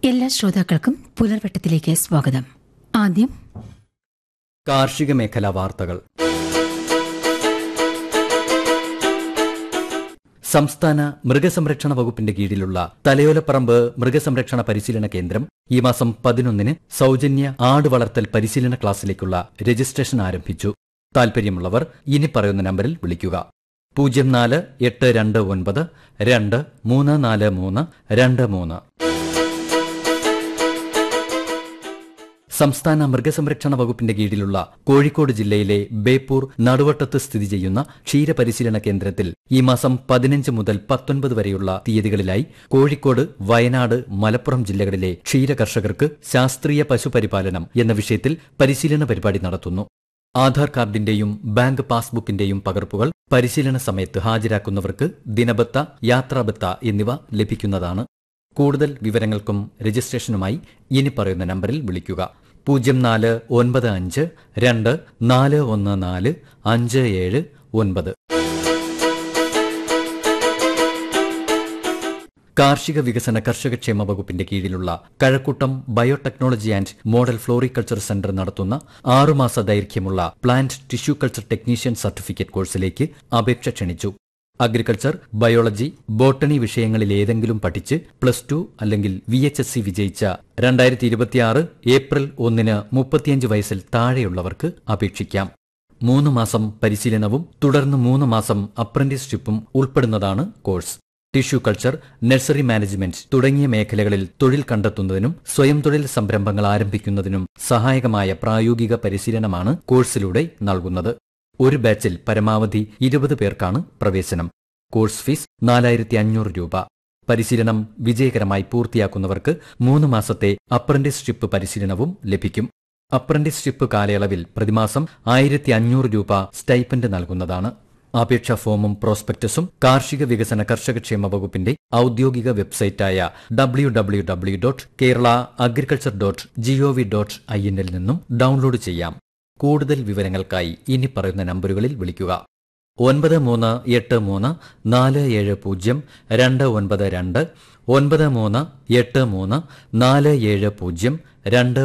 എല്ലാ ശ്രോതാക്കൾക്കും പുലർവട്ടത്തിലേക്ക് സ്വാഗതം ആദ്യം കാർഷിക മേഖലാ വാർത്തകൾ സംസ്ഥാന മൃഗസംരക്ഷണ വകുപ്പിന്റെ കീഴിലുള്ള തലയോലപ്പറമ്പ് മൃഗസംരക്ഷണ പരിശീലന കേന്ദ്രം ഈ മാസം പതിനൊന്നിന് സൗജന്യ ആട് വളർത്തൽ പരിശീലന ക്ലാസ്സിലേക്കുള്ള രജിസ്ട്രേഷൻ ആരംഭിച്ചു താൽപര്യമുള്ളവർ ഇനി പറയുന്ന നമ്പറിൽ വിളിക്കുക പൂജ്യം നാല് എട്ട് രണ്ട് ഒൻപത് രണ്ട് മൂന്ന് നാല് മൂന്ന് രണ്ട് മൂന്ന് സംസ്ഥാന മൃഗസംരക്ഷണ വകുപ്പിന്റെ കീഴിലുള്ള കോഴിക്കോട് ജില്ലയിലെ ബേപ്പൂർ നടുവട്ടത്ത് സ്ഥിതി ചെയ്യുന്ന ക്ഷീരപരിശീലന കേന്ദ്രത്തിൽ ഈ മാസം പതിനഞ്ച് മുതൽ പത്തൊൻപത് വരെയുള്ള തീയതികളിലായി കോഴിക്കോട് വയനാട് മലപ്പുറം ജില്ലകളിലെ ക്ഷീര കർഷകർക്ക് ശാസ്ത്രീയ പശുപരിപാലനം എന്ന വിഷയത്തിൽ പരിശീലന പരിപാടി നടത്തുന്നു ആധാർ കാർഡിന്റെയും ബാങ്ക് പാസ്ബുക്കിന്റെയും പകർപ്പുകൾ പരിശീലന സമയത്ത് ഹാജരാക്കുന്നവർക്ക് ദിനബത്ത യാത്രാബത്ത എന്നിവ ലഭിക്കുന്നതാണ് കൂടുതൽ വിവരങ്ങൾക്കും രജിസ്ട്രേഷനുമായി ഇനി പറയുന്ന നമ്പറിൽ വിളിക്കുക പൂജ്യം നാല് ഒൻപത് അഞ്ച് രണ്ട് നാല് ഒന്ന് നാല് അഞ്ച് ഏഴ് ഒൻപത് കാർഷിക വികസന കർഷകക്ഷേമ വകുപ്പിന്റെ കീഴിലുള്ള Kazhakkoottam biotechnology and model floriculture centre നടത്തുന്ന ആറുമാസ ദൈർഘ്യമുള്ള plant tissue culture technician certificate കോഴ്സിലേക്ക് അപേക്ഷ ക്ഷണിച്ചു അഗ്രികൾച്ചർ ബയോളജി ബോട്ടണി വിഷയങ്ങളിൽ ഏതെങ്കിലും പഠിച്ച് പ്ലസ് ടു അല്ലെങ്കിൽ വി എച്ച് എസ് സി വിജയിച്ച രണ്ടായിരത്തി ഇരുപത്തിയാറ് ഏപ്രിൽ ഒന്നിന് മുപ്പത്തിയഞ്ച് വയസ്സിൽ താഴെയുള്ളവർക്ക് അപേക്ഷിക്കാം മൂന്ന് മാസം പരിശീലനവും തുടർന്ന് മൂന്ന് മാസം അപ്രന്റീസ്ഷിപ്പും ഉൾപ്പെടുന്നതാണ് course tissue culture nursery management തുടങ്ങിയ മേഖലകളിൽ തൊഴിൽ കണ്ടെത്തുന്നതിനും സ്വയം തൊഴിൽ സംരംഭങ്ങൾ ആരംഭിക്കുന്നതിനും സഹായകമായ പ്രായോഗിക പരിശീലനമാണ് കോഴ്സിലൂടെ നൽകുന്നത് ഒരു ബാച്ചിൽ പരമാവധി ഇരുപത് പേർക്കാണ് പ്രവേശനം കോഴ്സ് ഫീസ് നാലായിരത്തി അഞ്ഞൂറ് രൂപ പരിശീലനം വിജയകരമായി പൂർത്തിയാക്കുന്നവർക്ക് മൂന്ന് മാസത്തെ അപ്രന്റീസ്ഷിപ്പ് പരിശീലനവും ലഭിക്കും അപ്രന്റീസ്ഷിപ്പ് കാലയളവിൽ പ്രതിമാസം ആയിരത്തി അഞ്ഞൂറ് രൂപ സ്റ്റൈപ്പൻഡ് നൽകുന്നതാണ് അപേക്ഷാ ഫോമും പ്രോസ്പെക്ടസും കാർഷിക വികസന കർഷകക്ഷേമ വകുപ്പിന്റെ ഔദ്യോഗിക വെബ്സൈറ്റായ W W W dot Kerala agriculture dot G O V dot I എന്നിൽ നിന്നും ഡൗൺലോഡ് ചെയ്യാം കൂടുതൽ വിവരങ്ങൾക്കായി ഇനി പറയുന്ന നമ്പറുകളിൽ വിളിക്കുക ഒൻപത് മൂന്ന് എട്ട് മൂന്ന് നാല് ഏഴ് പൂജ്യം രണ്ട് ഒൻപത് രണ്ട് ഒൻപത് മൂന്ന് എട്ട് മൂന്ന് നാല് ഏഴ് പൂജ്യം രണ്ട്